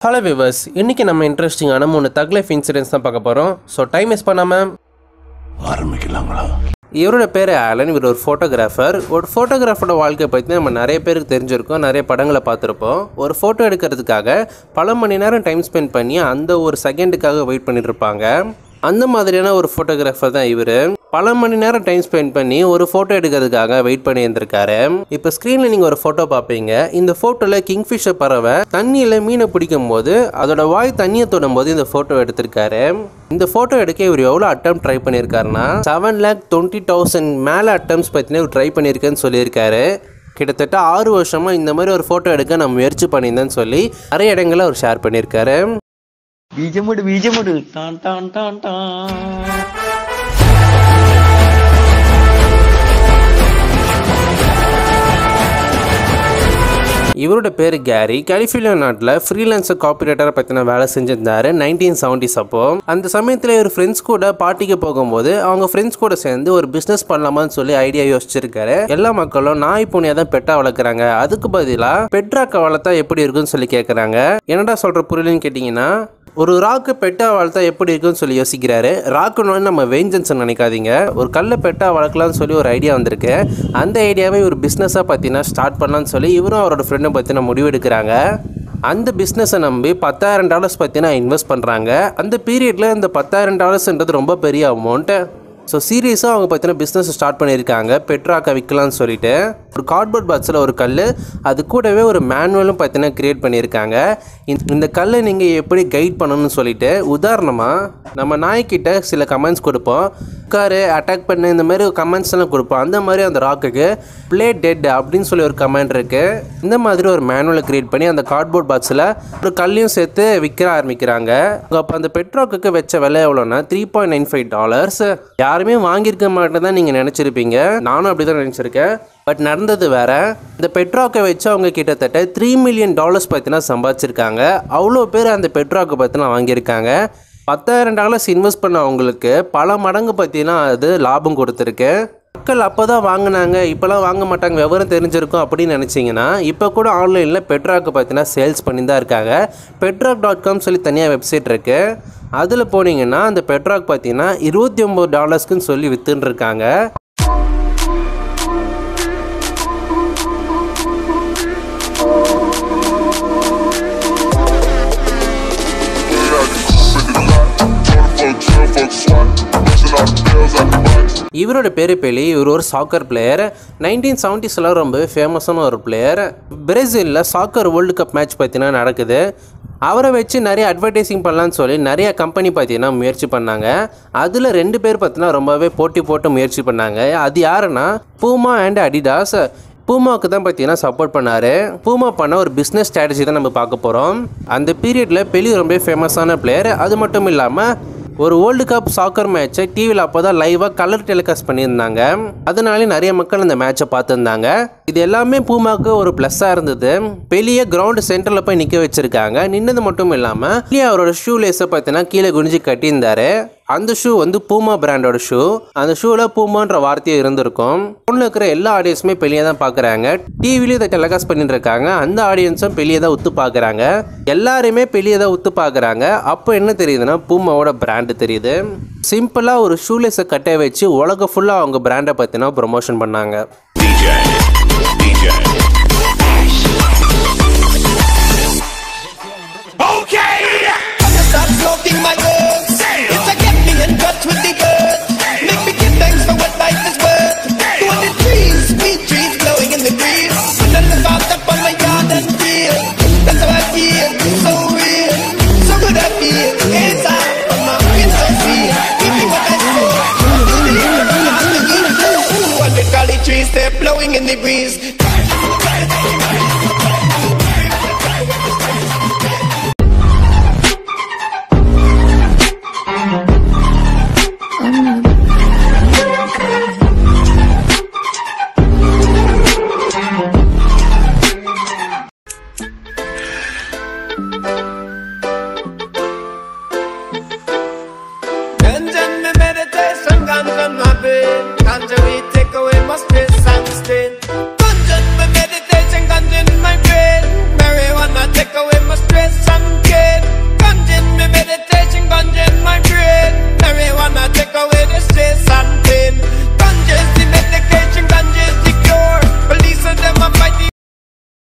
hello viewers இன்னைக்கு நம்ம இன்ட்ரெஸ்டிங்கான மூணு தக் லைஃப் இன்சிடென்ட்ஸ் தான் பார்க்க போகிறோம் ஸோ டைம் வேஸ்ட் பண்ணாமல் ஆரம்பிக்கலாங்களா இவரோட பேர் ஆலன் இவர் ஒரு ஃபோட்டோகிராஃபர் ஒரு ஃபோட்டோகிராஃபரோட வாழ்க்கையை பற்றி நம்ம நிறைய பேருக்கு தெரிஞ்சிருக்கோம் நிறைய படங்களை பார்த்துருப்போம் ஒரு ஃபோட்டோ எடுக்கிறதுக்காக பல மணி நேரம் டைம் ஸ்பெண்ட் பண்ணி அந்த ஒரு செகண்டுக்காக வெயிட் பண்ணிட்டு இருப்பாங்க அந்த மாதிரியான ஒரு ஃபோட்டோகிராஃபர் தான் இவர் பல மணி நேரம் டைம் ஸ்பெண்ட் பண்ணி ஒரு ஃபோட்டோ எடுக்கிறதுக்காக வெயிட் பண்ணி இருந்திருக்காரு இப்போ ஸ்க்ரீனில் நீங்கள் ஒரு ஃபோட்டோ பார்ப்பீங்க இந்த ஃபோட்டோவில் கிங்ஃபிஷர் பறவை தண்ணியில் மீனை பிடிக்கும் போது அதோட வாய் தண்ணியை தொடும் போது இந்த ஃபோட்டோ எடுத்திருக்காரு இந்த ஃபோட்டோ எடுக்க இவர் எவ்வளோ அட்டம் ட்ரை பண்ணியிருக்காருன்னா செவன் லேக் டுவெண்ட்டி தௌசண்ட் மேலே அட்டம்ஸ் பற்றின இவர் ட்ரை பண்ணியிருக்கேன்னு சொல்லியிருக்காரு கிட்டத்தட்ட ஆறு வருஷமாக இந்த மாதிரி ஒரு ஃபோட்டோ எடுக்க நான் முயற்சி பண்ணியிருந்தேன்னு சொல்லி நிறைய இடங்களில் அவர் ஷேர் பண்ணியிருக்காரு ബീജമിട് ബീജമിട് ടാൻ ടാൻ ടാൻ ടാൻ இவரோட பேர் கேரி கலிஃபோர்னியா நாட்டில் ஃப்ரீலான்சர் காப்பிரைட்டரை பற்றின வேலை செஞ்சிருந்தாரு நைன்டீன் செவன்டிஸ் அப்போ அந்த சமயத்தில் இவர் ஃப்ரெண்ட்ஸ் கூட பார்ட்டிக்கு போகும்போது அவங்க ஃப்ரெண்ட்ஸ் கூட சேர்ந்து ஒரு பிஸ்னஸ் பண்ணலாமான்னு சொல்லி ஐடியா யோசிச்சிருக்காரு எல்லா மக்களும் நாய் பூனையை தான் பெட்டா வளர்க்குறாங்க அதுக்கு பதிலாக பெட்ராக்க வளர்த்தா எப்படி இருக்குன்னு சொல்லி கேட்குறாங்க என்னடா சொல்கிற புரியலன்னு கேட்டிங்கன்னா ஒரு ராக்கு பெட்டா வளர்த்தா எப்படி இருக்குன்னு சொல்லி யோசிக்கிறாரு ராக்குன்னு நம்ம வெஞ்சன்ஸ் நினைக்காதீங்க ஒரு கல்லை பெட்டா வளர்க்கலாம்னு சொல்லி ஒரு ஐடியா வந்திருக்கு அந்த ஐடியாவை ஒரு பிஸ்னஸாக பார்த்தீங்கன்னா ஸ்டார்ட் பண்ணலாம்னு சொல்லி இவரும் அவரோட ஃப்ரெண்டும் பற்றின முடிவு எடுக்கிறாங்க அந்த பிஸ்னஸை நம்பி பத்தாயிரம் டாலர்ஸ் பற்றினா இன்வெஸ்ட் பண்ணுறாங்க அந்த பீரியடில் இந்த பத்தாயிரம் டாலர்ஸ்ன்றது ரொம்ப பெரிய அமௌண்ட்டு ஸோ சீரியஸாக அவங்க பார்த்தீங்கன்னா பிஸ்னஸ் ஸ்டார்ட் பண்ணியிருக்காங்க பெட்ராக்கை விற்கலாம்னு சொல்லிட்டு ஒரு கார்ட்போர்ட் பாக்ஸில் ஒரு கல் அது கூடவே ஒரு மேனுவலும் பார்த்தீங்கன்னா கிரியேட் பண்ணியிருக்காங்க இந்த- இந்த கல்லை நீங்கள் எப்படி கைட் பண்ணணும்னு சொல்லிட்டு உதாரணமாக நம்ம நாய்க்கிட்ட சில கமெண்ட்ஸ் கொடுப்போம் உட்காரு அட்டாக் பண்ணு இந்த மாதிரி கமெண்ட்ஸ் எல்லாம் கொடுப்போம் அந்த மாதிரி அந்த ராக்குக்கு ப்ளே டெட் அப்படின்னு சொல்லி ஒரு கமெண்ட் இருக்குது இந்த மாதிரி ஒரு மேனுவலை கிரியேட் பண்ணி அந்த கார்ட்போர்ட் பாக்ஸில் ஒரு கல்லையும் சேர்த்து விற்க ஆரம்பிக்கிறாங்க அப்போ அந்த பெட்ராக்குக்கு வச்ச விலை எவ்வளோன்னா three point nine five dollars யாருமே வாங்கியிருக்க மாட்டேன் தான் நீங்கள் நினச்சிருப்பீங்க நானும் அப்படி தான் நினச்சிருக்கேன் பட் நடந்தது வேற இந்த பெட்ராக்கை வச்சு அவங்க கிட்டத்தட்ட த்ரீ மில்லியன் டாலர்ஸ் பார்த்தீங்கன்னா சம்பாதிச்சிருக்காங்க அவ்வளோ பேர் அந்த பெட்ராக்கை பார்த்தீங்கன்னா வாங்கியிருக்காங்க பத்தாயிரம் டாலர்ஸ் இன்வெஸ்ட் பண்ண அவங்களுக்கு பல மடங்கு பார்த்தீங்கன்னா அது லாபம் கொடுத்துருக்கு மக்கள் அப்போ தான் வாங்கினாங்க இப்போலாம் வாங்க மாட்டாங்க விவரம் தெரிஞ்சிருக்கும் அப்படின்னு நினச்சிங்கன்னா இப்போ கூட ஆன்லைனில் பெட்ராக்கு பார்த்தீங்கன்னா சேல்ஸ் பண்ணி தான் இருக்காங்க பெட்ராக் டாட் காம் சொல்லி தனியாக வெப்சைட் இருக்குது அதில் போனீங்கன்னா அந்த பெட்ராக் பார்த்தீங்கன்னா இருபத்தி ஒம்பது டாலர்ஸ்க்குன்னு சொல்லி வித்துன்னு இருக்காங்க இவரோட பேர் பெலி இவர் ஒரு சாக்கர் பிளேயர் நைன்டீன் செவன்டிஸில் ரொம்ப ஃபேமஸான ஒரு பிளேயர் பிரேசிலில் சாக்கர் வேர்ல்டு கப் மேட்ச் பார்த்தீங்கன்னா நடக்குது அவரை வச்சு நிறைய அட்வர்டைசிங் பண்ணலான்னு சொல்லி நிறைய கம்பெனி பார்த்தீங்கன்னா முயற்சி பண்ணாங்க அதில் ரெண்டு பேர் பார்த்தீங்கன்னா ரொம்பவே போட்டி போட்டு முயற்சி பண்ணாங்க அது யாருன்னா பூமா அண்ட் அடிடாஸ் பூமாவுக்கு தான் பார்த்தீங்கன்னா சப்போர்ட் பண்ணார் பூமா பண்ண ஒரு பிஸ்னஸ் ஸ்ட்ராட்டஜி தான் நம்ம பார்க்க போகிறோம் அந்த பீரியடில் பெலி ரொம்ப ஃபேமஸான பிளேயர் அது மட்டும் இல்லாமல் ஒரு வேர்ல்டு கப் சாக்கர் மேட்சை டிவியில் அப்போ தான் லைவாக கலர் டெலிகாஸ்ட் பண்ணியிருந்தாங்க அதனாலே நிறைய மக்கள் இந்த மேட்சை பார்த்துருந்தாங்க இது எல்லாமே பூமாவுக்கு ஒரு ப்ளஸ்ஸாக இருந்தது பெரிய கிரவுண்டு சென்டரில் போய் நிற்க வச்சிருக்காங்க நின்னது மட்டும் இல்லாமல் வெளியே அவரோட ஷூ லேஸை பார்த்தீங்கன்னா கீழே குனிஞ்சு கட்டியிருந்தாரு அந்த ஷூ வந்து பூமா பிராண்டோட ஷூ அந்த ஷூவில் பூமான்ற வார்த்தையும் இருந்திருக்கும் ஃபோனில் இருக்கிற எல்லா ஆடியன்ஸுமே பெரிய தான் பார்க்குறாங்க டிவிலையும் இதை டெலகாஸ்ட் பண்ணிட்டு இருக்காங்க அந்த ஆடியன்ஸும் பெரிய தான் உத்து பார்க்குறாங்க எல்லாருமே பெரிய தான் உத்து பார்க்குறாங்க அப்போ என்ன தெரியுதுன்னா பூமாவோட பிராண்டு தெரியுது சிம்பிளாக ஒரு ஷூலேஸை கட்ட வச்சு உலகம் ஃபுல்லாக அவங்க பிராண்டை பற்றினா ப்ரொமோஷன் பண்ணாங்க DJ